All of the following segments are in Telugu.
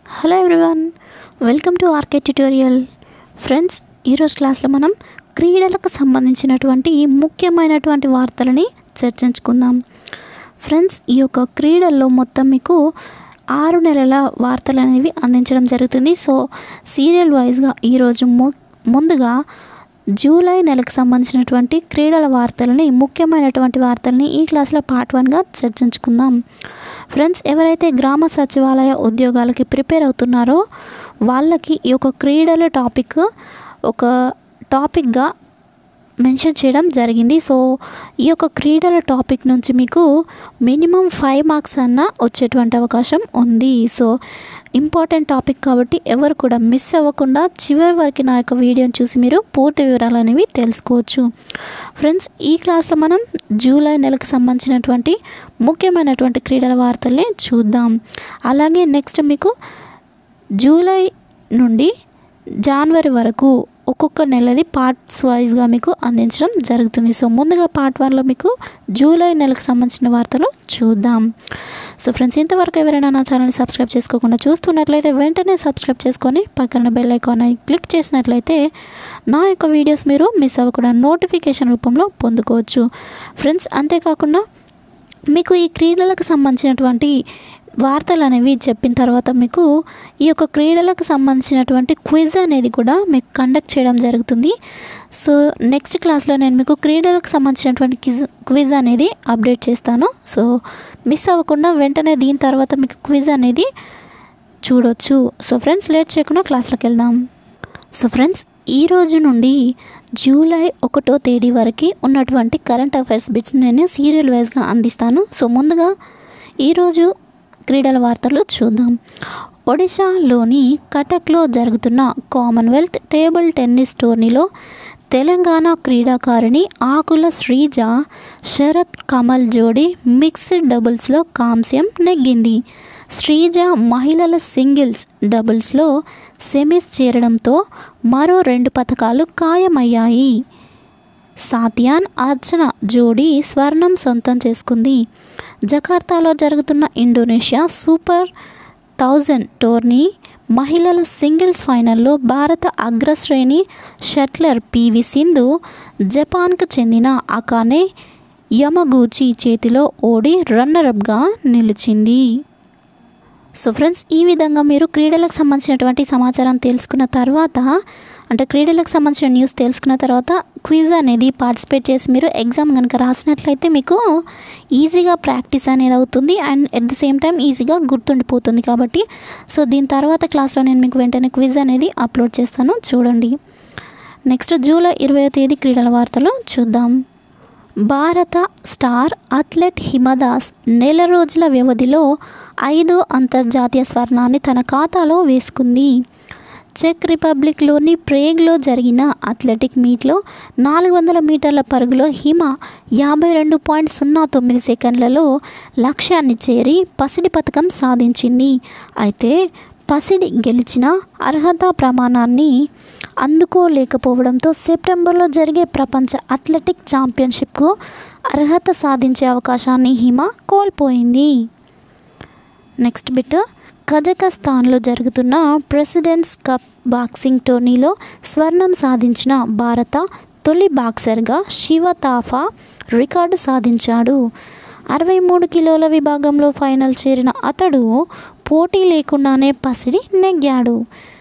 hello everyone welcome to RK tutorial friends ఈరోజు క్లాస్లో మనం క్రీడలకు సంబంధించినటువంటి ముఖ్యమైనటువంటి వార్తలని చర్చించుకుందాం ఫ్రెండ్స్ ఈ యొక్క క్రీడల్లో మొత్తం మీకు ఆరు నెలల వార్తలు అనేవి అందించడం జరుగుతుంది సో సీరియల్ వైజ్గా ఈరోజు ము ముందుగా జూలై నెలకు సంబంధించినటువంటి క్రీడల వార్తలని ముఖ్యమైనటువంటి వార్తల్ని ఈ క్లాస్లో పార్ట్ వన్గా చర్చించుకుందాం ఫ్రెండ్స్ ఎవరైతే గ్రామ సచివాలయ ఉద్యోగాలకి ప్రిపేర్ అవుతున్నారో వాళ్ళకి ఈ యొక్క క్రీడల టాపిక్ ఒక టాపిక్గా మెన్షన్ చేయడం జరిగింది సో ఈ యొక్క క్రీడల టాపిక్ నుంచి మీకు మినిమం ఫైవ్ మార్క్స్ అన్న వచ్చేటువంటి అవకాశం ఉంది సో ఇంపార్టెంట్ టాపిక్ కాబట్టి ఎవరు కూడా మిస్ అవ్వకుండా చివరి వరకు నా యొక్క వీడియోని చూసి మీరు పూర్తి వివరాలు అనేవి తెలుసుకోవచ్చు ఫ్రెండ్స్ ఈ క్లాస్లో మనం జూలై నెలకు సంబంధించినటువంటి ముఖ్యమైనటువంటి క్రీడల వార్తల్ని చూద్దాం అలాగే నెక్స్ట్ మీకు జూలై నుండి జనవరి వరకు ఒక్కొక్క నెలది పార్ట్స్ వైజ్గా మీకు అందించడం జరుగుతుంది సో ముందుగా పార్ట్ వన్లో మీకు జూలై నెలకు సంబంధించిన వార్తలు చూద్దాం సో ఫ్రెండ్స్ ఇంతవరకు ఎవరైనా నా ఛానల్ని సబ్స్క్రైబ్ చేసుకోకుండా చూస్తున్నట్లయితే వెంటనే సబ్స్క్రైబ్ చేసుకొని పక్కన బెల్ ఐకాన్ క్లిక్ చేసినట్లయితే నా యొక్క వీడియోస్ మీరు మిస్ అవ్వకుండా నోటిఫికేషన్ రూపంలో పొందుకోవచ్చు ఫ్రెండ్స్ అంతేకాకుండా మీకు ఈ క్రీడలకు సంబంధించినటువంటి వార్తలు అనేవి చెప్పిన తర్వాత మీకు ఈ యొక్క క్రీడలకు సంబంధించినటువంటి క్విజ్ అనేది కూడా మీకు కండక్ట్ చేయడం జరుగుతుంది సో నెక్స్ట్ క్లాస్లో నేను మీకు క్రీడలకు సంబంధించినటువంటి క్విజ్ క్విజ్ అనేది అప్డేట్ చేస్తాను సో మిస్ అవ్వకుండా వెంటనే దీని తర్వాత మీకు క్విజ్ అనేది చూడొచ్చు సో ఫ్రెండ్స్ లేట్ చేయకుండా క్లాస్లోకి వెళ్దాం సో ఫ్రెండ్స్ ఈ రోజు నుండి జూలై ఒకటో తేదీ వరకు ఉన్నటువంటి కరెంట్ అఫైర్స్ బిట్స్ నేను సీరియల్ వైజ్గా అందిస్తాను సో ముందుగా ఈరోజు క్రీడల వార్తలు చూద్దాం ఒడిశాలోని కటక్లో జరుగుతున్న కామన్వెల్త్ టేబుల్ టెన్నిస్ టోర్నీలో తెలంగాణ క్రీడాకారిణి ఆకుల శ్రీజ శరత్ కమల్ జోడీ మిక్స్డ్ డబుల్స్లో కాంస్యం నెగ్గింది శ్రీజ మహిళల సింగిల్స్ డబుల్స్లో సెమీస్ చేరడంతో మరో రెండు పథకాలు ఖాయమయ్యాయి సాతియాన్ అర్చన జోడీ స్వర్ణం సొంతం చేసుకుంది జకార్తాలో జరుగుతున్న ఇండోనేషియా సూపర్ థౌజండ్ టోర్నీ మహిళల సింగిల్స్ ఫైనల్లో భారత అగ్రశ్రేణి షట్లర్ పివి సింధు జపాన్కు చెందిన అకానే యమగూచి చేతిలో ఓడి రన్నరప్గా నిలిచింది సో ఫ్రెండ్స్ ఈ విధంగా మీరు క్రీడలకు సంబంధించినటువంటి సమాచారం తెలుసుకున్న తర్వాత అంటే క్రీడలకు సంబంధించిన న్యూస్ తెలుసుకున్న తర్వాత క్విజ్ అనేది పార్టిసిపేట్ చేసి మీరు ఎగ్జామ్ కనుక రాసినట్లయితే మీకు ఈజీగా ప్రాక్టీస్ అనేది అవుతుంది and at the same time ఈజీగా గుర్తుండిపోతుంది కాబట్టి సో దీని తర్వాత క్లాస్లో నేను మీకు వెంటనే క్విజ్ అనేది అప్లోడ్ చేస్తాను చూడండి నెక్స్ట్ జూలై ఇరవై తేదీ క్రీడల వార్తలు చూద్దాం భారత స్టార్ అథ్లెట్ హిమదాస్ నెల రోజుల వ్యవధిలో ఐదో అంతర్జాతీయ స్వర్ణాన్ని తన ఖాతాలో వేసుకుంది చెక్ రిపబ్లిక్లోని ప్రేగ్లో జరిగిన అథ్లెటిక్ మీట్లో నాలుగు వందల మీటర్ల పరుగులో హిమ యాభై రెండు పాయింట్ సున్నా తొమ్మిది సెకండ్లలో లక్ష్యాన్ని చేరి పసిడి పథకం సాధించింది అయితే పసిడి గెలిచిన అర్హత ప్రమాణాన్ని అందుకోలేకపోవడంతో సెప్టెంబర్లో జరిగే ప్రపంచ అథ్లెటిక్ ఛాంపియన్షిప్కు అర్హత సాధించే అవకాశాన్ని హిమ కోల్పోయింది నెక్స్ట్ బిట్ కజకస్తాన్లో జరుగుతున్న ప్రెసిడెంట్స్ కప్ బాక్సింగ్ టోర్నీలో స్వర్ణం సాధించిన భారత తొలి బాక్సర్గా శివ తాఫా రికార్డు సాధించాడు అరవై మూడు కిలోల విభాగంలో ఫైనల్ చేరిన అతడు పోటీ లేకుండానే పసిడి నెగ్గాడు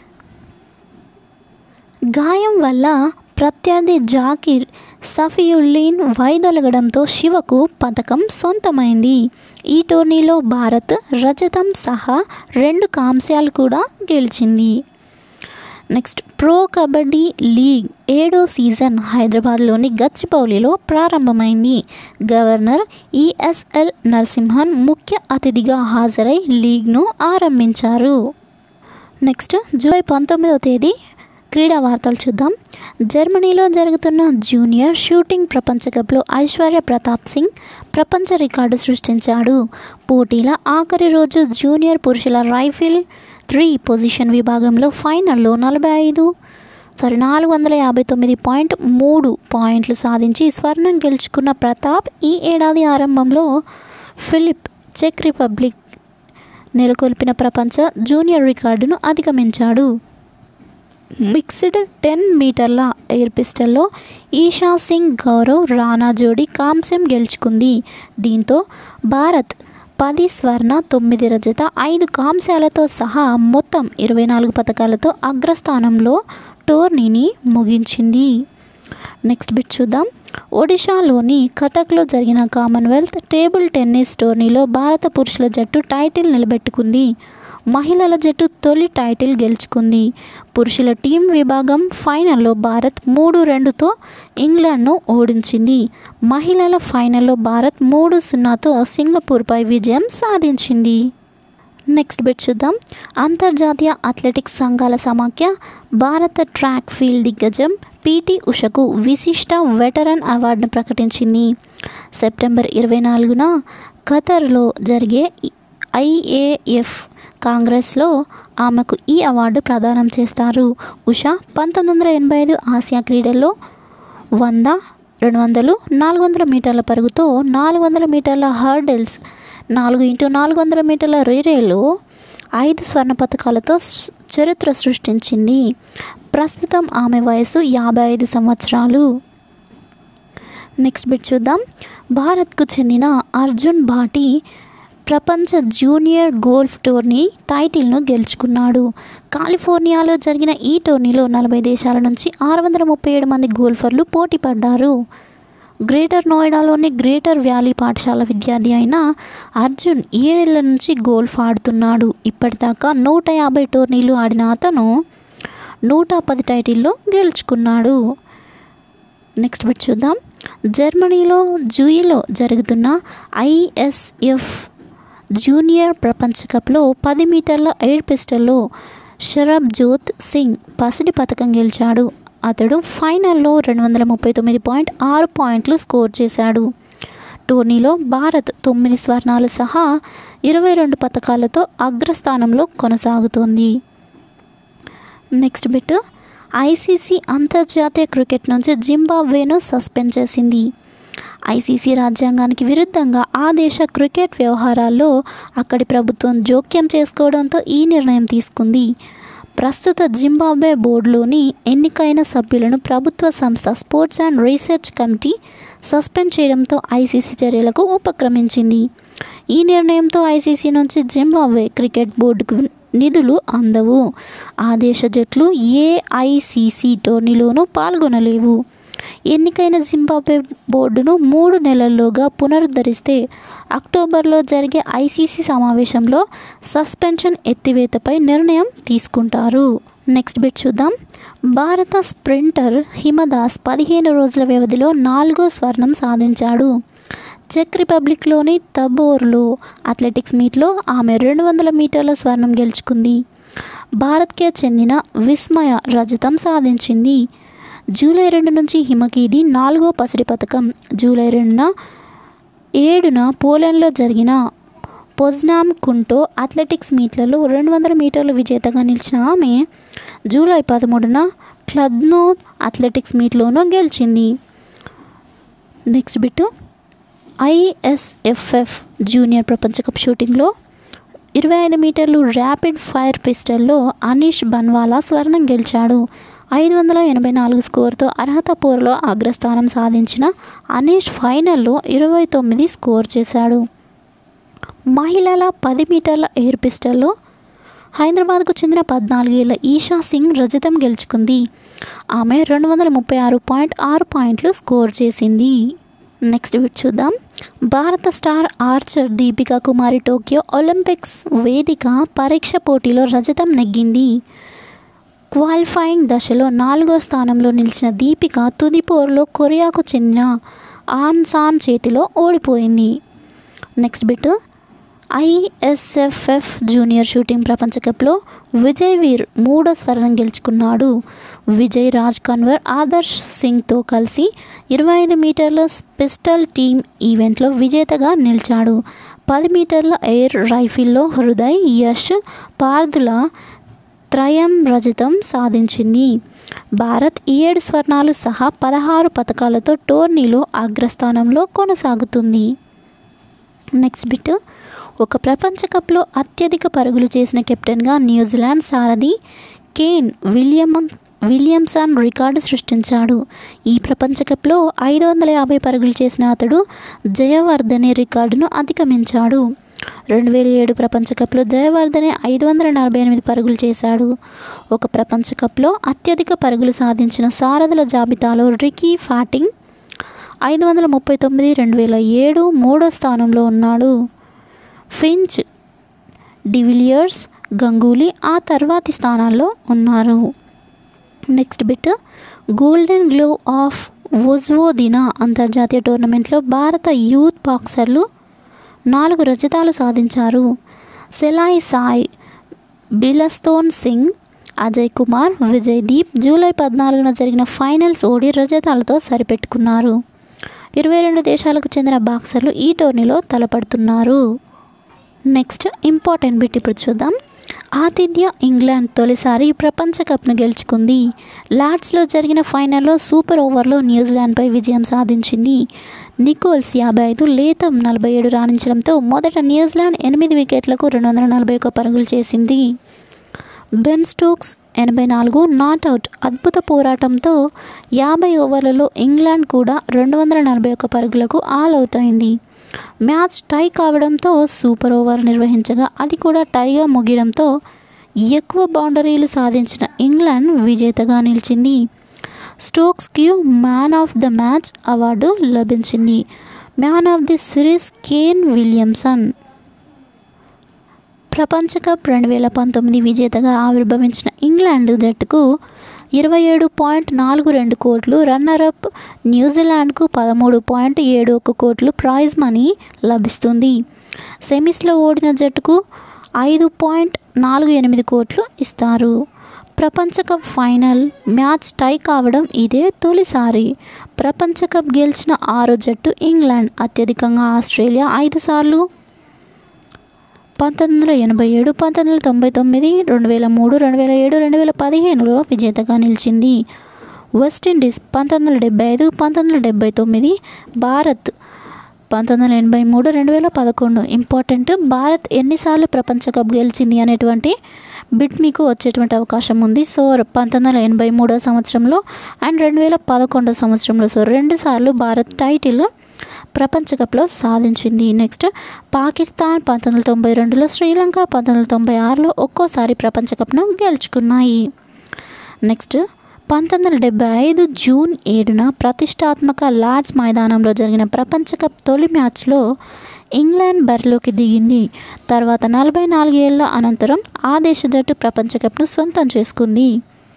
గాయం వల్ల ప్రత్యర్థి జాకిర్ సఫియుల్లీన్ వైదొలగడంతో శివకు పథకం సొంతమైంది ఈ టోర్నీలో భారత్ రజతం సహా రెండు కాంస్యాలు కూడా గెలిచింది నెక్స్ట్ ప్రో కబడ్డీ లీగ్ ఏడో సీజన్ హైదరాబాద్లోని గచ్చిబౌలిలో ప్రారంభమైంది గవర్నర్ ఈఎస్ఎల్ నరసింహన్ ముఖ్య అతిథిగా హాజరై లీగ్ను ఆరంభించారు నెక్స్ట్ జూలై పంతొమ్మిదవ తేదీ క్రీడా వార్తలు చూద్దాం జర్మనీలో జరుగుతున్న జూనియర్ షూటింగ్ ప్రపంచ కప్లో ఐశ్వర్య ప్రతాప్ సింగ్ ప్రపంచ రికార్డు సృష్టించాడు పోటీల ఆఖరి రోజు జూనియర్ పురుషుల రైఫిల్ త్రీ పొజిషన్ విభాగంలో ఫైనల్లో నలభై ఐదు సారీ నాలుగు వందల యాభై తొమ్మిది పాయింట్ మూడు పాయింట్లు సాధించి స్వర్ణం గెలుచుకున్న ప్రతాప్ ఈ ఏడాది ఆరంభంలో ఫిలిప్ చెక్ రిపబ్లిక్ నెలకొల్పిన ప్రపంచ జూనియర్ రికార్డును అధిగమించాడు మిక్స్డ్ టెన్ మీటర్ల ఎయిర్ పిస్టల్లో ఈషా సింగ్ గౌరవ్ రాణా జోడీ కాంస్యం గెలుచుకుంది దీంతో భారత్ పది స్వర్ణ తొమ్మిది రజత ఐదు కాంస్యాలతో సహా మొత్తం ఇరవై నాలుగు పథకాలతో అగ్రస్థానంలో టోర్నీని ముగించింది నెక్స్ట్ బిట్ చూద్దాం ఒడిషాలోని కటక్లో జరిగిన కామన్వెల్త్ టేబుల్ టెన్నిస్ టోర్నీలో భారత పురుషుల జట్టు టైటిల్ నిలబెట్టుకుంది మహిళల జట్టు తొలి టైటిల్ గెలుచుకుంది పురుషుల టీం విభాగం ఫైనల్లో భారత్ మూడు రెండుతో ఇంగ్లాండ్ను ఓడించింది మహిళల ఫైనల్లో భారత్ మూడు సున్నాతో సింగపూర్పై విజయం సాధించింది నెక్స్ట్ బిట్ చూద్దాం అంతర్జాతీయ అథ్లెటిక్స్ సంఘాల సమాఖ్య భారత ట్రాక్ ఫీల్డ్ దిగ్గజం పీటీ ఉషకు విశిష్ట వెటరన్ అవార్డును ప్రకటించింది సెప్టెంబర్ ఇరవై నాలుగున ఖతర్లో జరిగే ఐఏఎఫ్ కాంగ్రెస్లో ఆమెకు ఈ అవార్డు ప్రదానం చేస్తారు ఉష పంతొమ్మిది వందల ఎనభై ఐదు ఆసియా క్రీడల్లో వంద రెండు వందలు నాలుగు వందల మీటర్ల పరుగుతో నాలుగు వందల మీటర్ల హర్డిల్స్ నాలుగు ఇంటూ నాలుగు వందల మీటర్ల రీరేలో ఐదు స్వర్ణ పథకాలతో స్- చరిత్ర సృష్టించింది ప్రస్తుతం ఆమె వయసు యాభై ఐదు సంవత్సరాలు నెక్స్ట్ బిట్ చూద్దాం భారత్కు చెందిన అర్జున్ భాటి ప్రపంచ జూనియర్ గోల్ఫ్ టోర్నీ టైటిల్ను గెలుచుకున్నాడు కాలిఫోర్నియాలో జరిగిన ఈ టోర్నీలో నలభై దేశాల నుంచి ఆరు వందల ముప్పై ఏడు మంది గోల్ఫర్లు పోటీ పడ్డారు గ్రేటర్ నోయిడాలోని గ్రేటర్ వ్యాలీ పాఠశాల విద్యార్థి అయిన అర్జున్ ఏడేళ్ల నుంచి గోల్ఫ్ ఆడుతున్నాడు ఇప్పటిదాకా నూట యాభై టోర్నీలు ఆడిన అతను నూట పది టైటిల్లో గెలుచుకున్నాడు నెక్స్ట్ బిట్ చూద్దాం జర్మనీలో జూయిలో జరుగుతున్న ఐఎస్ఎఫ్ జూనియర్ ప్రపంచ కప్లో పది మీటర్ల ఎయిర్ పిస్టల్లో షరబ్ జోత్ సింగ్ పసిడి పథకం గెలిచాడు అతడు ఫైనల్లో రెండు వందల ముప్పై తొమ్మిది పాయింట్ ఆరు పాయింట్లు స్కోర్ చేశాడు టోర్నీలో భారత్ తొమ్మిది స్వర్ణాలు సహా ఇరవై రెండు పథకాలతో అగ్రస్థానంలో కొనసాగుతోంది నెక్స్ట్ బిట్ ఐసీసీ అంతర్జాతీయ క్రికెట్ నుంచి జింబాబ్వేను సస్పెండ్ చేసింది ఐసీసీ రాజ్యాంగానికి విరుద్ధంగా ఆ దేశ క్రికెట్ వ్యవహారాల్లో అక్కడి ప్రభుత్వం జోక్యం చేసుకోవడంతో ఈ నిర్ణయం తీసుకుంది ప్రస్తుత జింబాబ్వే బోర్డులోని ఎన్నికైన సభ్యులను ప్రభుత్వ సంస్థ sports and research committee suspend చేయడంతో ఐసీసీ చర్యలకు ఉపక్రమించింది ఈ నిర్ణయంతో ఐసీసీ నుంచి జింబాబ్వే క్రికెట్ బోర్డుకు నిధులు అందవు ఆ దేశ జట్లు ఏఐసిసి టోర్నీలోనూ పాల్గొనలేవు ఎన్నికైన జింబాబ్వే బోర్డును మూడు నెలల్లోగా పునరుద్ధరిస్తే అక్టోబర్లో జరిగే ఐసీసీ సమావేశంలో సస్పెన్షన్ ఎత్తివేతపై నిర్ణయం తీసుకుంటారు నెక్స్ట్ బిట్ చూద్దాం భారత స్ప్రింటర్ హిమదాస్ పదిహేను రోజుల వ్యవధిలో నాలుగో స్వర్ణం సాధించాడు చెక్ రిపబ్లిక్లోని తబోర్లో అథ్లెటిక్స్ మీట్లో ఆమె రెండు వందల మీటర్ల స్వర్ణం గెలుచుకుంది భారత్కే చెందిన విస్మయ రజతం సాధించింది జూలై రెండు నుంచి హిమకీది నాలుగో పసిడి పథకం జూలై రెండున ఏడున పోలాండ్లో జరిగిన పొజ్నామ్ కుంటో అథ్లెటిక్స్ మీట్లలో రెండు వందల మీటర్ల విజేతగా నిలిచిన ఆమె జూలై పదమూడున క్లద్నో అథ్లెటిక్స్ మీట్లోనూ గెలిచింది నెక్స్ట్ బిట్టు ఐఎస్ఎఫ్ఎఫ్ జూనియర్ ప్రపంచ కప్ షూటింగ్లో ఇరవై ఐదు మీటర్లు ర్యాపిడ్ ఫైర్ పిస్టల్లో అనీష్ బన్వాలా స్వర్ణం గెలిచాడు ఐదు వందల ఎనభై నాలుగు స్కోర్తో అర్హత పోరులో అగ్రస్థానం సాధించిన అనీష్ ఫైనల్లో ఇరవై తొమ్మిది స్కోర్ చేశాడు మహిళల పది మీటర్ల ఎయిర్ పిస్టల్లో హైదరాబాద్కు చెందిన పద్నాలుగేళ్ల ఈషా సింగ్ రజతం గెలుచుకుంది ఆమె రెండు వందల ముప్పై ఆరు పాయింట్ ఆరు పాయింట్లు స్కోర్ చేసింది నెక్స్ట్ బిట్ చూద్దాం భారత star archer Deepika Kumari Tokyo Olympics వేదిక పరీక్ష పోటీలో రజతం నెగ్గింది క్వాలిఫైయింగ్ దశలో నాలుగో స్థానంలో నిలిచిన దీపిక తుది పోరులో కొరియాకు చెందిన ఆన్ సాన్ చేతిలో ఓడిపోయింది next bit ISFF junior shooting ప్రపంచ కప్లో విజయ్ వీర్ మూడో స్వర్ణం గెలుచుకున్నాడు విజయ్ రాజ్ కన్వర్ ఆదర్శ్ సింగ్తో కలిసి ఇరవై ఐదు మీటర్ల పిస్టల్ టీమ్ ఈవెంట్లో విజేతగా నిలిచాడు పది మీటర్ల ఎయిర్ రైఫిల్లో హృదయ్ యష్ పార్దుల త్రయం రజతం సాధించింది భారత్ ఏడు స్వర్ణాలు సహా పదహారు పథకాలతో టోర్నీలో అగ్రస్థానంలో కొనసాగుతుంది నెక్స్ట్ బిట్ ఒక ప్రపంచ కప్లో అత్యధిక పరుగులు చేసిన కెప్టెన్గా న్యూజిలాండ్ సారథి కేన్ విలియం విలియమ్సన్ రికార్డు సృష్టించాడు ఈ ప్రపంచ కప్లో ఐదు వందల యాభై పరుగులు చేసిన అతడు జయవర్ధనే రికార్డును అధిగమించాడు రెండు వేల ఏడు ప్రపంచ కప్లో జయవర్ధనే ఐదు వందల నలభై ఎనిమిది పరుగులు చేశాడు ఒక ప్రపంచ కప్లో అత్యధిక పరుగులు సాధించిన సారథుల జాబితాలో రికీ ఫ్యాటింగ్ ఐదు వందల ముప్పై తొమ్మిది రెండు వేల ఏడు మూడో స్థానంలో ఉన్నాడు ఫించ్ డివిలియర్స్ గంగూలీ ఆ తర్వాతి స్థానాల్లో ఉన్నారు next bit golden glove of Vojvodina అంతర్జాతీయ టోర్నమెంట్లో భారత యూత్ బాక్సర్లు నాలుగు రజతాలు సాధించారు సెలాయ్ సాయ్ బిలస్తోన్ సింగ్ అజయ్ కుమార్ విజయ్ దీప్ జూలై పద్నాలుగున జరిగిన ఫైనల్స్ ఓడి రజతాలతో సరిపెట్టుకున్నారు ఇరవై రెండు దేశాలకు చెందిన బాక్సర్లు ఈ టోర్నీలో తలపడుతున్నారు నెక్స్ట్ ఇంపార్టెంట్ బిట్ ఇప్పుడు చూద్దాం ఆతిథ్య ఇంగ్లాండ్ తొలిసారి ప్రపంచ కప్ను గెలుచుకుంది లార్డ్స్లో జరిగిన ఫైనల్లో సూపర్ ఓవర్లో న్యూజిలాండ్పై విజయం సాధించింది నికోల్స్ యాభై ఐదు లేతం నలభై ఏడు రాణించడంతో మొదట న్యూజిలాండ్ ఎనిమిది వికెట్లకు రెండు వందల నలభై ఒక్క పరుగులు చేసింది బెన్ స్టోక్స్ ఎనభై నాలుగు నాట్అవుట్ అద్భుత పోరాటంతో యాభై ఓవర్లలో ఇంగ్లాండ్ కూడా రెండు వందల నలభై ఒక్క పరుగులకు ఆల్ అవుట్ అయింది మ్యాచ్ టై కావడంతో సూపర్ ఓవర్ నిర్వహించగా అది కూడా టైగా ముగియడంతో ఎక్కువ బౌండరీలు సాధించిన ఇంగ్లాండ్ విజేతగా నిలిచింది స్టోక్స్కి man of the match award లభించింది man of the series Kane Williamson ప్రపంచ కప్ రెండు వేల పంతొమ్మిది విజేతగా ఆవిర్భవించిన ఇంగ్లాండ్ జట్టుకు ఇరవై ఏడు పాయింట్ నాలుగు రెండు కోట్లు రన్నరప్ న్యూజిలాండ్కు పదమూడు పాయింట్ ఏడు ఒక కోట్లు ప్రైజ్ మనీ లభిస్తుంది సెమీస్లో ఓడిన జట్టుకు ఐదు పాయింట్ నాలుగు ఎనిమిది కోట్లు ఇస్తారు ప్రపంచ కప్ ఫైనల్ మ్యాచ్ టై కావడం ఇదే తొలిసారి ప్రపంచ కప్ గెలిచిన ఆరో జట్టు ఇంగ్లాండ్ అత్యధికంగా ఆస్ట్రేలియా ఐదు సార్లు పంతొమ్మిది వందల ఎనభై ఏడు పంతొమ్మిది వందల తొంభై తొమ్మిది రెండు వేల మూడు రెండు వేల ఏడు రెండు వేల పదిహేనులో విజేతగా నిలిచింది వెస్టిండీస్ పంతొమ్మిది వందల డెబ్బై ఐదు పంతొమ్మిది వందల డెబ్బై తొమ్మిది భారత్ పంతొమ్మిది వందల ఎనభై మూడు రెండు వేల పదకొండు ఇంపార్టెంట్ భారత్ ఎన్నిసార్లు ప్రపంచ కప్ గెలిచింది అనేటువంటి బిట్ మీకు వచ్చేటువంటి అవకాశం ఉంది సో పంతొమ్మిది వందల ఎనభై మూడో సంవత్సరంలో అండ్ రెండు వేల పదకొండో సంవత్సరంలో సో రెండు సార్లు భారత్ టైటిల్ ప్రపంచ కప్లో సాధించింది నెక్స్ట్ పాకిస్తాన్ పంతొమ్మిది వందల తొంభై రెండులో శ్రీలంక పంతొమ్మిది వందల తొంభై ఆరులో ఒక్కోసారి ప్రపంచ కప్ను గెలుచుకున్నాయి నెక్స్ట్ పంతొమ్మిది వందల డెబ్బై ఐదు జూన్ ఏడున ప్రతిష్టాత్మక లార్డ్స్ మైదానంలో జరిగిన ప్రపంచ కప్ తొలి మ్యాచ్లో ఇంగ్లాండ్ బరిలోకి దిగింది తర్వాత నలభై నాలుగేళ్ల అనంతరం ఆ దేశ జట్టు ప్రపంచ కప్ను సొంతం చేసుకుంది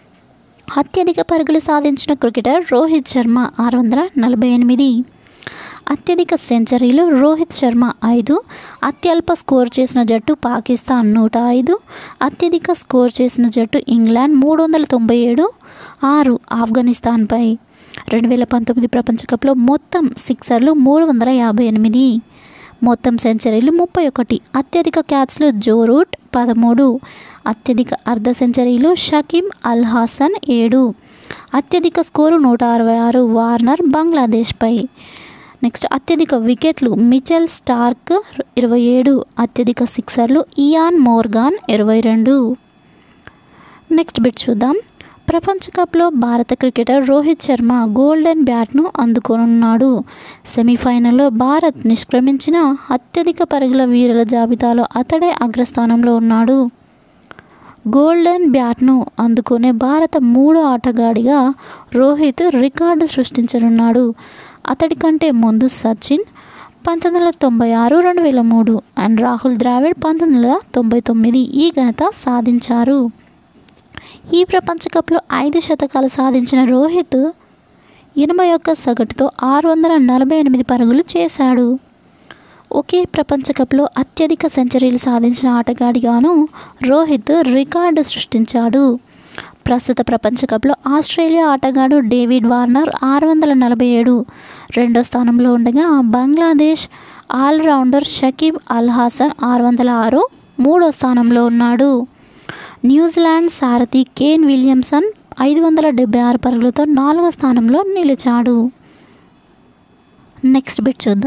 అత్యధిక పరుగులు సాధించిన క్రికెటర్ రోహిత్ శర్మ ఆరు వందల నలభై ఎనిమిది అత్యధిక సెంచరీలు రోహిత్ శర్మ ఐదు అత్యల్ప స్కోర్ చేసిన జట్టు పాకిస్తాన్ నూట ఐదు అత్యధిక స్కోర్ చేసిన జట్టు ఇంగ్లాండ్ మూడు వందల తొంభై ఏడు ఆరు ఆఫ్ఘనిస్తాన్పై రెండు వేల పంతొమ్మిది ప్రపంచ కప్లో మొత్తం సిక్సర్లు మూడు వందల యాభై ఎనిమిది మొత్తం సెంచరీలు ముప్పై ఒకటి అత్యధిక క్యాచ్లు జో రూట్ పదమూడు అత్యధిక అర్ధ సెంచరీలు షకీమ్ అల్ హాసన్ ఏడు అత్యధిక స్కోరు నూట అరవై ఆరు వార్నర్ బంగ్లాదేశ్పై నెక్స్ట్ అత్యధిక వికెట్లు మిచెల్ స్టార్క్ ఇరవై ఏడు అత్యధిక సిక్సర్లు ఇయాన్ మోర్గాన్ ఇరవై రెండు నెక్స్ట్ బిట్ చూద్దాం ప్రపంచ కప్లో భారత క్రికెటర్ రోహిత్ శర్మ గోల్డెన్ బ్యాట్ను అందుకోనున్నాడు సెమీఫైనల్లో భారత్ నిష్క్రమించిన అత్యధిక పరుగుల వీరుల జాబితాలో అతడే అగ్రస్థానంలో ఉన్నాడు గోల్డెన్ బ్యాట్ను అందుకునే భారత మూడో ఆటగాడిగా రోహిత్ రికార్డు సృష్టించనున్నాడు అతడి కంటే ముందు సచిన్ పంతొమ్మిది వందల తొంభై ఆరు రెండు వేల మూడు అండ్ రాహుల్ ద్రావిడ్ పంతొమ్మిది వందల తొంభై తొమ్మిది ఈ ఘనత సాధించారు ఈ ప్రపంచ కప్లో ఐదు శతకాలు సాధించిన రోహిత్ ఎనభై ఒక్క సగటుతో ఆరు వందల నలభై ఎనిమిది పరుగులు చేశాడు ఒకే ప్రపంచ కప్లో అత్యధిక సెంచరీలు సాధించిన ఆటగాడిగాను రోహిత్ రికార్డు సృష్టించాడు ప్రస్తుత ప్రపంచ కప్లో ఆస్ట్రేలియా ఆటగాడు డేవిడ్ వార్నర్ ఆరు వందల నలభై ఏడు రెండో స్థానంలో ఉండగా బంగ్లాదేశ్ ఆల్రౌండర్ షకీబ్ అల్ హాసన్ ఆరు వందల ఆరు మూడో స్థానంలో ఉన్నాడు న్యూజిలాండ్ సారథి కేన్ విలియమ్సన్ ఐదు వందల డెబ్బై ఆరు పరుగులతో నాలుగో స్థానంలో నిలిచాడు నెక్స్ట్ బిట్ చూద్దాం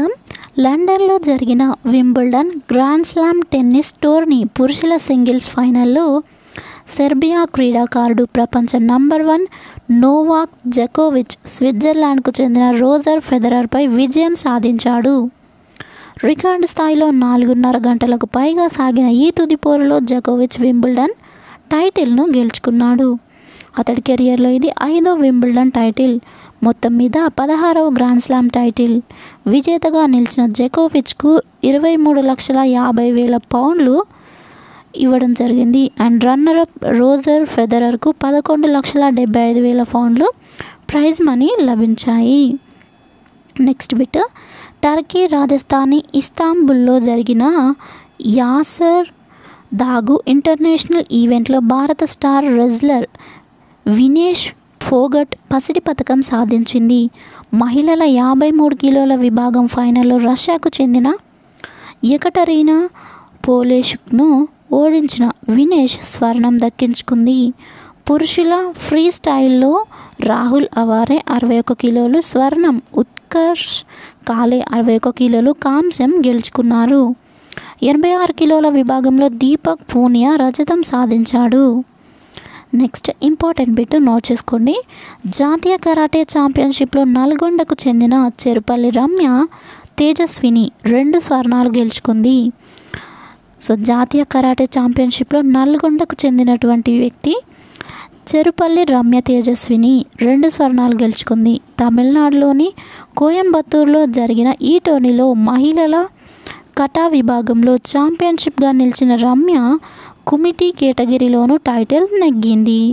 లండన్లో జరిగిన Wimbledon grand slam tennis tourney పురుషుల సింగిల్స్ ఫైనల్లో సెర్బియా క్రీడాకారుడు ప్రపంచ నంబర్ వన్ నోవాక్ జకోవిచ్ స్విట్జర్లాండ్కు చెందిన రోజర్ ఫెదరర్పై విజయం సాధించాడు రికార్డు స్థాయిలో నాలుగున్నర గంటలకు పైగా సాగిన ఈ తుది పోరులో జకోవిచ్ వింబుల్డన్ టైటిల్ను గెలుచుకున్నాడు అతడి కెరియర్లో ఇది ఐదో వింబుల్డన్ టైటిల్ మొత్తం మీద పదహారవ గ్రాండ్ స్లామ్ టైటిల్ విజేతగా నిలిచిన జకోవిచ్కు ఇరవై మూడు లక్షల యాభై వేల పౌండ్లు ఇవ్వడం జరిగింది అండ్ రన్నర్ అప్ రోజర్ ఫెదరర్కు పదకొండు లక్షల డెబ్బై ఐదు వేల పౌండ్లు ప్రైజ్ మనీ లభించాయి నెక్స్ట్ బిట్ టర్కీ రాజస్థానీ ఇస్తాంబుల్లో జరిగిన యాసర్ దాగు ఇంటర్నేషనల్ ఈవెంట్లో భారత స్టార్ రెజ్లర్ వినేష్ ఫోగట్ పసిడి పథకం సాధించింది మహిళల యాభై మూడు కిలోల విభాగం ఫైనల్లో రష్యాకు చెందిన ఎకటరీనా పోలేషుక్ను ఓడించిన వినేష్ స్వర్ణం దక్కించుకుంది పురుషుల ఫ్రీ స్టైల్లో రాహుల్ అవారే అరవై ఒక కిలోలు స్వర్ణం ఉత్కర్ష్ కాలే అరవై ఒక కిలోలు కాంస్యం గెలుచుకున్నారు ఎనభై ఆరు కిలోల విభాగంలో దీపక్ పూనియా రజతం సాధించాడు నెక్స్ట్ ఇంపార్టెంట్ బిట్ నోట్ చేసుకోండి జాతీయ కరాటే ఛాంపియన్షిప్లో నల్గొండకు చెందిన చెరుపల్లి రమ్య తేజస్విని రెండు స్వర్ణాలు గెలుచుకుంది సో జాతీయ కరాటే ఛాంపియన్షిప్లో నల్గొండకు చెందినటువంటి వ్యక్తి చెరుపల్లి రమ్య తేజస్విని రెండు స్వర్ణాలు గెలుచుకుంది తమిళనాడులోని కోయంబత్తూరులో జరిగిన ఈ టోర్నీలో మహిళల కటా విభాగంలో ఛాంపియన్షిప్గా నిలిచిన రమ్య కుమిటీ కేటగిరీలోనూ టైటిల్ నెగ్గింది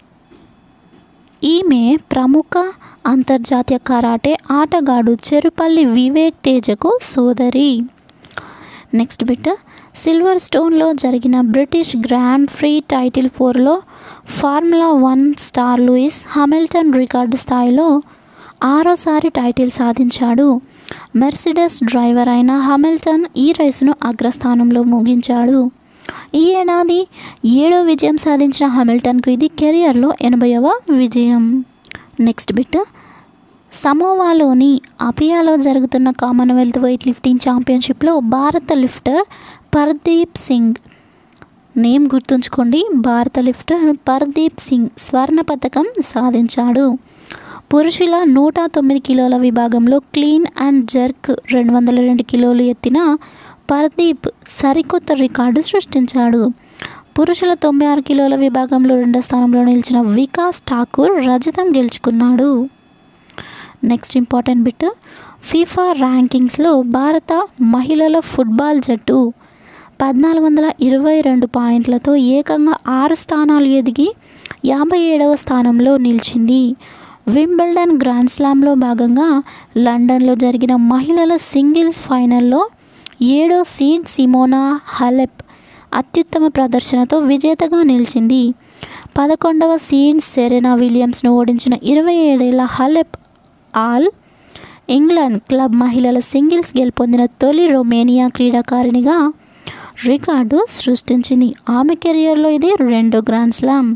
ఈమె ప్రముఖ అంతర్జాతీయ కరాటే ఆటగాడు చెరుపల్లి వివేక్ తేజకు సోదరి నెక్స్ట్ బిట్ సిల్వర్ స్టోన్లో జరిగిన బ్రిటిష్ గ్రాండ్ ఫ్రీ టైటిల్ ఫోర్లో Formula one star Lewis Hamilton record స్థాయిలో ఆరోసారి టైటిల్ సాధించాడు మెర్సిడెస్ డ్రైవర్ అయిన హామిల్టన్ ఈ రేసును అగ్రస్థానంలో ముగించాడు ఈ ఏడాది ఏడో విజయం సాధించిన హామిల్టన్కు ఇది కెరియర్లో ఎనభైవ విజయం నెక్స్ట్ బిట్ సమోవాలోని అపియాలో జరుగుతున్న కామన్వెల్త్ వెయిట్ లిఫ్టింగ్ ఛాంపియన్షిప్లో భారత లిఫ్టర్ పర్దీప్ సింగ్ నేమ్ గుర్తుంచుకోండి భారత లిఫ్టర్ పర్దీప్ సింగ్ స్వర్ణ పథకం సాధించాడు పురుషుల నూట తొమ్మిది కిలోల విభాగంలో క్లీన్ అండ్ జర్క్ రెండు వందల రెండు కిలోలు ఎత్తిన పర్దీప్ సరికొత్త రికార్డు సృష్టించాడు పురుషుల తొంభై ఆరు కిలోల విభాగంలో రెండో స్థానంలో నిలిచిన వికాస్ ఠాకూర్ రజతం గెలుచుకున్నాడు నెక్స్ట్ ఇంపార్టెంట్ బిట్ ఫీఫా ర్యాంకింగ్స్లో భారత మహిళల ఫుట్బాల్ జట్టు పద్నాలుగు వందల ఇరవై రెండు పాయింట్లతో ఏకంగా ఆరు స్థానాలు ఎదిగి యాభై ఏడవ స్థానంలో నిలిచింది వింబల్డన్ గ్రాండ్ స్లామ్లో భాగంగా లండన్లో జరిగిన మహిళల సింగిల్స్ ఫైనల్లో ఏడో సీడ్ సిమోనా హలెప్ అత్యుత్తమ ప్రదర్శనతో విజేతగా నిలిచింది పదకొండవ సీడ్ సెరెనా విలియమ్స్ను ఓడించిన ఇరవై ఏడేళ్ల హలెప్ ఆల్ ఇంగ్లాండ్ క్లబ్ మహిళల సింగిల్స్ గెలుపొందిన తొలి రొమేనియా క్రీడాకారిణిగా రికార్డు సృష్టించింది ఆమె కెరియర్లో ఇది రెండో గ్రాండ్ స్లామ్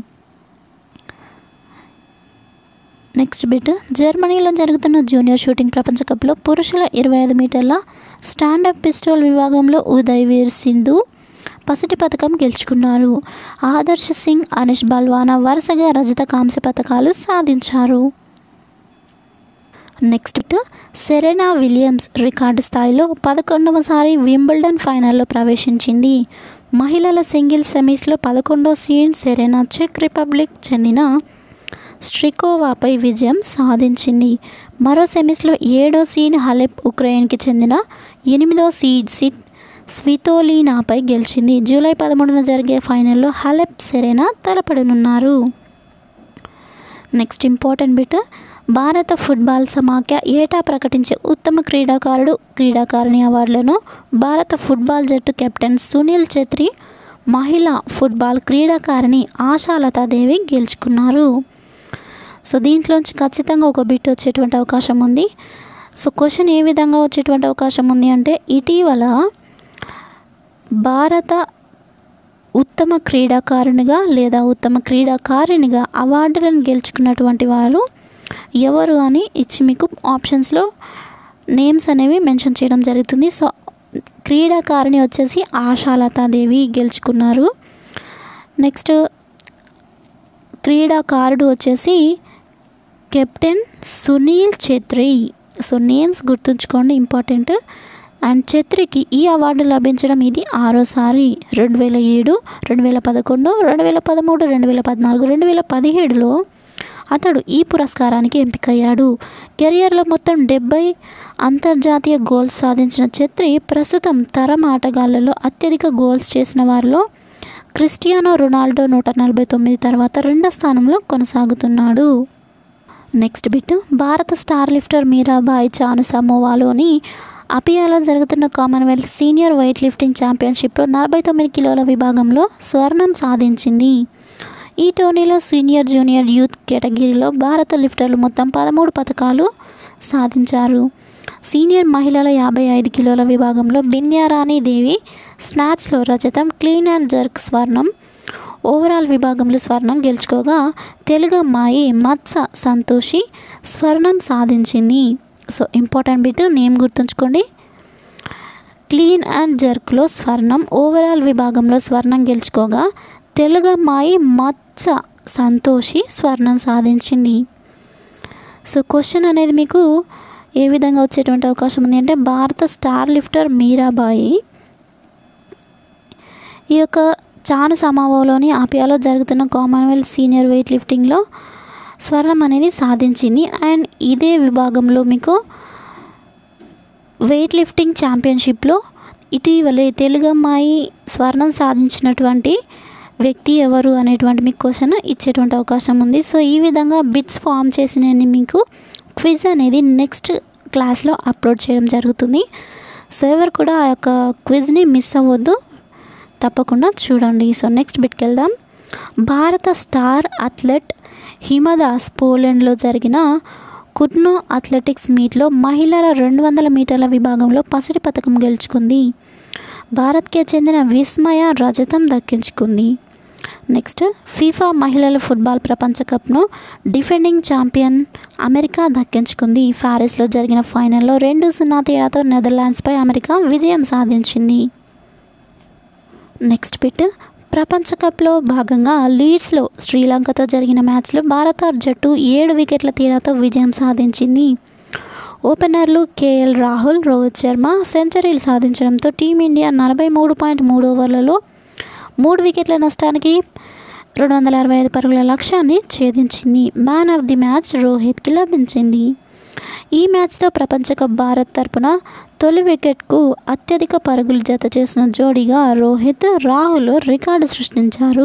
నెక్స్ట్ బిట్ జర్మనీలో జరుగుతున్న జూనియర్ షూటింగ్ ప్రపంచ కప్లో పురుషుల ఇరవై ఐదు మీటర్ల స్టాండప్ పిస్టోల్ విభాగంలో ఉదయ్ వీర్ సింధు పసిటి పథకం గెలుచుకున్నారు ఆదర్శ్ సింగ్ అనిష్ బల్వానా వరుసగా రజత కాంస్య పథకాలు సాధించారు నెక్స్ట్ సెరెనా విలియమ్స్ రికార్డు స్థాయిలో పదకొండవసారి వింబుల్డన్ ఫైనల్లో ప్రవేశించింది మహిళల సింగిల్ సెమీస్లో పదకొండో సీడ్ సెరెనా చెక్ రిపబ్లిక్ చెందిన స్ట్రికోవాపై విజయం సాధించింది మరో సెమీస్లో ఏడో సీడ్ హలెప్ ఉక్రెయిన్కి చెందిన ఎనిమిదో సీడ్ సిట్ స్వితోలీనాపై గెలిచింది జూలై పదమూడున జరిగే ఫైనల్లో హలెప్ సెరెనా తలపడనున్నారు నెక్స్ట్ ఇంపార్టెంట్ బిట్ భారత ఫుట్బాల్ సమాఖ్య ఏటా ప్రకటించే ఉత్తమ క్రీడాకారుడు క్రీడాకారిణి అవార్డులను భారత ఫుట్బాల్ జట్టు కెప్టెన్ సునీల్ ఛెత్రి మహిళా ఫుట్బాల్ క్రీడాకారిణి ఆశాలతాదేవి గెలుచుకున్నారు సో దీంట్లోంచి ఖచ్చితంగా ఒక బిట్ వచ్చేటువంటి అవకాశం ఉంది సో క్వశ్చన్ ఏ విధంగా వచ్చేటువంటి అవకాశం ఉంది అంటే ఇటీవల భారత ఉత్తమ క్రీడాకారునిగా లేదా ఉత్తమ క్రీడాకారిణిగా అవార్డులను గెలుచుకున్నటువంటి వారు ఎవరు అని ఇచ్చి మీకు ఆప్షన్స్లో నేమ్స్ అనేవి మెన్షన్ చేయడం జరుగుతుంది సో క్రీడాకారిణి వచ్చేసి ఆశాలతాదేవి గెలుచుకున్నారు నెక్స్ట్ క్రీడాకారుడు వచ్చేసి captain Sunil Chhetri so names గుర్తుంచుకోండి ఇంపార్టెంట్ అండ్ ఛత్రికి ఈ అవార్డు లభించడం ఇది ఆరోసారి రెండు వేల ఏడు రెండు వేల పదకొండు రెండు వేల పదమూడు రెండు వేల పద్నాలుగు రెండు వేల పదిహేడులో అతడు ఈ పురస్కారానికి ఎంపికయ్యాడు కెరియర్లో మొత్తం డెబ్బై అంతర్జాతీయ గోల్స్ సాధించిన ఛత్రి ప్రస్తుతం తరం ఆటగాళ్లలో అత్యధిక గోల్స్ చేసిన వారిలో క్రిస్టియానో రొనాల్డో నూట నలభై తొమ్మిది తర్వాత రెండో స్థానంలో కొనసాగుతున్నాడు నెక్స్ట్ బిట్ భారత స్టార్ లిఫ్టర్ మీరాబాయి చాను సమోవాలోని అపియాలో జరుగుతున్న కామన్వెల్త్ సీనియర్ వెయిట్ లిఫ్టింగ్ ఛాంపియన్షిప్లో నలభై తొమ్మిది కిలోల విభాగంలో స్వర్ణం సాధించింది ఈ టోర్నీలో సీనియర్ జూనియర్ యూత్ కేటగిరీలో భారత లిఫ్టర్లు మొత్తం పదమూడు పథకాలు సాధించారు సీనియర్ మహిళల యాభై ఐదు కిలోల విభాగంలో బింద్యారాణి దేవి స్నాచ్లో రజతం క్లీన్ అండ్ జర్క్ స్వర్ణం ఓవరాల్ విభాగంలో స్వర్ణం గెలుచుకోగా తెలుగు అమ్మాయి మత్స సంతోషి స్వర్ణం సాధించింది సో ఇంపార్టెంట్ బిట్ నేమ్ గుర్తుంచుకోండి క్లీన్ అండ్ జర్క్లో స్వర్ణం ఓవరాల్ విభాగంలో స్వర్ణం గెలుచుకోగా తెలుగు అమ్మాయి మత్స సంతోషి స్వర్ణం సాధించింది సో క్వశ్చన్ అనేది మీకు ఏ విధంగా వచ్చేటువంటి అవకాశం ఉంది అంటే భారత స్టార్ లిఫ్టర్ మీరాబాయి ఈ యొక్క చాను సమావోలోని ఆపియాలో జరుగుతున్న కామన్వెల్త్ సీనియర్ వెయిట్ లిఫ్టింగ్లో స్వర్ణం అనేది సాధించింది అండ్ ఇదే విభాగంలో మీకు వెయిట్ లిఫ్టింగ్ ఛాంపియన్షిప్లో ఇటీవలే తెలుగు అమ్మాయి స్వర్ణం సాధించినటువంటి వ్యక్తి ఎవరు అనేటువంటి మీకు క్వశ్చన్ ఇచ్చేటువంటి అవకాశం ఉంది సో ఈ విధంగా బిట్స్ ఫామ్ చేసిన మీకు క్విజ్ అనేది నెక్స్ట్ క్లాస్లో అప్లోడ్ చేయడం జరుగుతుంది సో ఎవరు కూడా ఆ యొక్క క్విజ్ని మిస్ అవ్వద్దు తప్పకుండా చూడండి సో నెక్స్ట్ బిట్కి వెళ్దాం భారత స్టార్ అథ్లెట్ హిమదాస్ పోలాండ్లో జరిగిన కుట్నో అథ్లెటిక్స్ మీట్లో మహిళల రెండు వందల మీటర్ల విభాగంలో పసిడి పథకం గెలుచుకుంది భారత్కే చెందిన విస్మయ రజతం దక్కించుకుంది నెక్స్ట్ ఫీఫా మహిళల ఫుట్బాల్ ప్రపంచ కప్ను డిఫెండింగ్ ఛాంపియన్ అమెరికా దక్కించుకుంది ప్యారిస్లో జరిగిన ఫైనల్లో రెండు సున్నా తేడాతో నెదర్లాండ్స్పై అమెరికా విజయం సాధించింది నెక్స్ట్ బిట్ ప్రపంచ కప్లో భాగంగా లీడ్స్లో శ్రీలంకతో జరిగిన మ్యాచ్లో భారత జట్టు ఏడు వికెట్ల తేడాతో విజయం సాధించింది ఓపెనర్లు కేఎల్ రాహుల్ రోహిత్ శర్మ సెంచరీలు సాధించడంతో టీమిండియా నలభై మూడు పాయింట్ మూడు ఓవర్లలో మూడు వికెట్ల నష్టానికి రెండు వందల అరవై ఐదు పరుగుల లక్ష్యాన్ని ఛేదించింది మ్యాన్ ఆఫ్ ది మ్యాచ్ రోహిత్కి లభించింది ఈ మ్యాచ్తో ప్రపంచ కప్ భారత్ తరపున తొలి వికెట్కు అత్యధిక పరుగులు జత చేసిన జోడీగా రోహిత్ రాహుల్ రికార్డు సృష్టించారు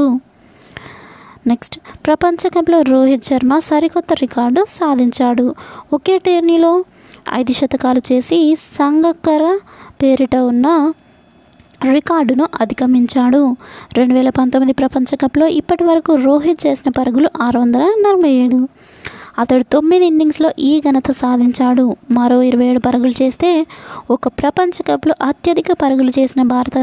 నెక్స్ట్ ప్రపంచ కప్లో రోహిత్ శర్మ సరికొత్త రికార్డు సాధించాడు ఒకే టోర్నీలో ఐదు శతకాలు చేసి సంగక్కర పేరిట ఉన్న రికార్డును అధిగమించాడు రెండు వేల పంతొమ్మిది ప్రపంచ కప్లో ఇప్పటి వరకు రోహిత్ చేసిన పరుగులు ఆరు వందల నలభై ఏడు అతడు తొమ్మిది ఇన్నింగ్స్లో ఈ ఘనత సాధించాడు మరో ఇరవై ఏడు పరుగులు చేస్తే ఒక ప్రపంచ కప్లో అత్యధిక పరుగులు చేసిన భారత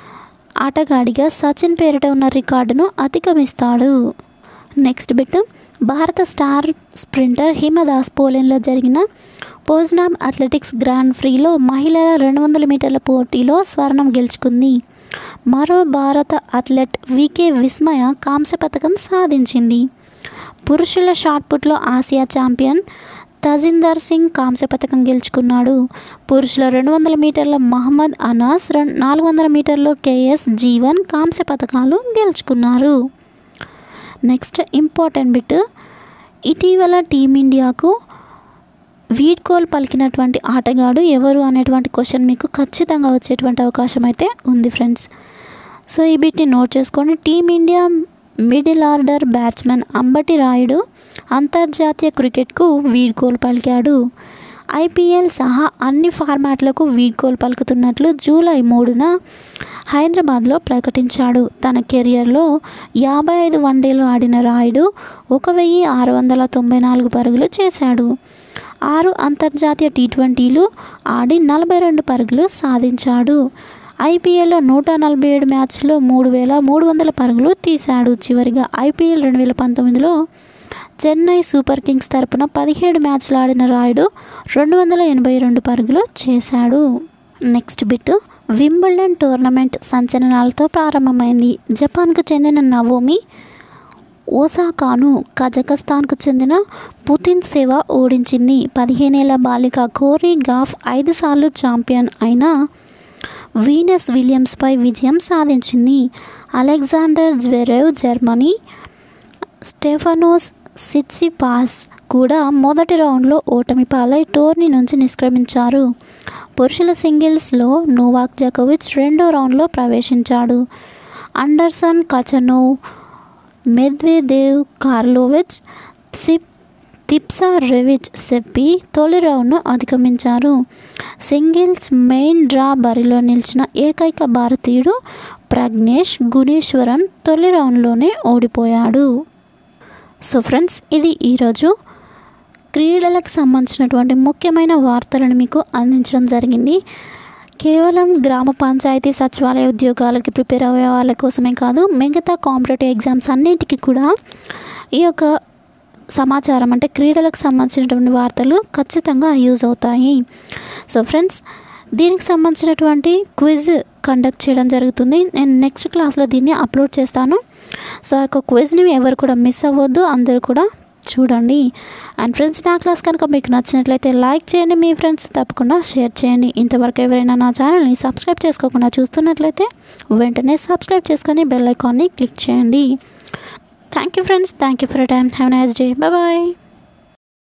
ఆటగాడిగా సచిన్ పేరిట ఉన్న రికార్డును అధిగమిస్తాడు నెక్స్ట్ బిట్ భారత స్టార్ స్ప్రింటర్ హిమదాస్ పోలెండ్లో జరిగిన పోజ్నామ్ అథ్లెటిక్స్ గ్రాండ్ ఫ్రీలో మహిళల రెండు వందల మీటర్ల పోటీలో స్వర్ణం గెలుచుకుంది మరో భారత అథ్లెట్ వికే విస్మయ కాంస్య పథకం సాధించింది పురుషుల షాట్ పుట్లో ఆసియా ఛాంపియన్ తజిందర్ సింగ్ కాంస్య పథకం గెలుచుకున్నాడు పురుషుల రెండు వందల మీటర్ల మహమ్మద్ అనాస్ నాలుగు వందల మీటర్లో కేఎస్ జీవన్ కాంస్య పథకాలు గెలుచుకున్నారు నెక్స్ట్ ఇంపార్టెంట్ బిట్ ఇటీవల టీమిండియాకు వీడ్కోల్ పలికినటువంటి ఆటగాడు ఎవరు అనేటువంటి క్వశ్చన్ మీకు ఖచ్చితంగా వచ్చేటువంటి అవకాశం అయితే ఉంది ఫ్రెండ్స్ సో ఈ బిట్ని నోట్ చేసుకోండి team India middle order batsmen Ambati Rayudu అంతర్జాతీయ క్రికెట్కు వీడ్కోలు పలికాడు ఐపీఎల్ సహా అన్ని ఫార్మాట్లకు వీడ్కోలు పలుకుతున్నట్లు జూలై మూడున హైదరాబాద్లో ప్రకటించాడు తన కెరియర్లో యాభై ఐదు వన్డేలు ఆడిన రాయుడు ఒక వెయ్యి ఆరు వందల తొంభై నాలుగు పరుగులు చేశాడు ఆరు అంతర్జాతీయ టీ ట్వంటీలు ఆడి నలభై రెండు పరుగులు సాధించాడు ఐపీఎల్లో నూట నలభై ఏడు మ్యాచ్లో మూడు వేల మూడు వందల పరుగులు తీశాడు చివరిగా ఐపీఎల్ రెండు వేల పంతొమ్మిదిలో చెన్నై సూపర్ కింగ్స్ తరపున పదిహేడు మ్యాచ్లు ఆడిన రాయుడు రెండు వందల ఎనభై రెండు పరుగులు చేశాడు నెక్స్ట్ బిట్ వింబుల్డన్ టోర్నమెంట్ సంచలనాలతో ప్రారంభమైంది జపాన్కు చెందిన నవోమి ఓసాకాను కజకస్తాన్కు చెందిన పుతిన్ సేవ ఓడించింది పదిహేనేళ్ల బాలిక కోరీ గాఫ్ ఐదు సార్లు ఛాంపియన్ అయిన వీనస్ విలియమ్స్పై విజయం సాధించింది Alexander Zverev Germany Stefanos Tsitsipas కూడా మొదటి రౌండ్లో ఓటమి పాలై టోర్నీ నుంచి నిష్క్రమించారు పురుషుల సింగిల్స్లో నోవాక్ జకోవిచ్ రెండో రౌండ్లో ప్రవేశించాడు అండర్సన్ కచనోవ్ మెద్వేదేవ్ కార్లోవిచ్ సిప్ తిప్సా రెవిచ్ సెప్పి తొలి రౌండ్ను అధిగమించారు సింగిల్స్ మెయిన్ డ్రా బరిలో నిలిచిన ఏకైక భారతీయుడు ప్రజ్ఞేష్ గుణేశ్వరన్ తొలి రౌండ్లోనే ఓడిపోయాడు సో ఫ్రెండ్స్ ఇది ఈరోజు క్రీడలకు సంబంధించినటువంటి ముఖ్యమైన వార్తలను మీకు అందించడం జరిగింది కేవలం గ్రామ పంచాయతీ సచివాలయ ఉద్యోగాలకి ప్రిపేర్ అయ్యే వాళ్ళ కోసమే కాదు మిగతా కాంపిటేటివ్ ఎగ్జామ్స్ అన్నిటికీ కూడా ఈ యొక్క సమాచారం అంటే క్రీడలకు సంబంధించినటువంటి వార్తలు ఖచ్చితంగా యూజ్ అవుతాయి సో ఫ్రెండ్స్ దీనికి సంబంధించినటువంటి క్విజ్ కండక్ట్ చేయడం జరుగుతుంది నేను నెక్స్ట్ క్లాస్లో దీన్ని అప్లోడ్ చేస్తాను సో ఆ యొక్క క్విజ్ని ఎవరు కూడా మిస్ అవ్వద్దు అందరూ కూడా చూడండి అండ్ ఫ్రెండ్స్ నా క్లాస్ కనుక మీకు నచ్చినట్లయితే లైక్ చేయండి మీ ఫ్రెండ్స్ తప్పకుండా షేర్ చేయండి ఇంతవరకు ఎవరైనా నా ఛానల్ని సబ్స్క్రైబ్ చేసుకోకుండా చూస్తున్నట్లయితే వెంటనే సబ్స్క్రైబ్ చేసుకొని బెల్ ఐకాన్ని క్లిక్ చేయండి thank you friends thank you for time have nice day bye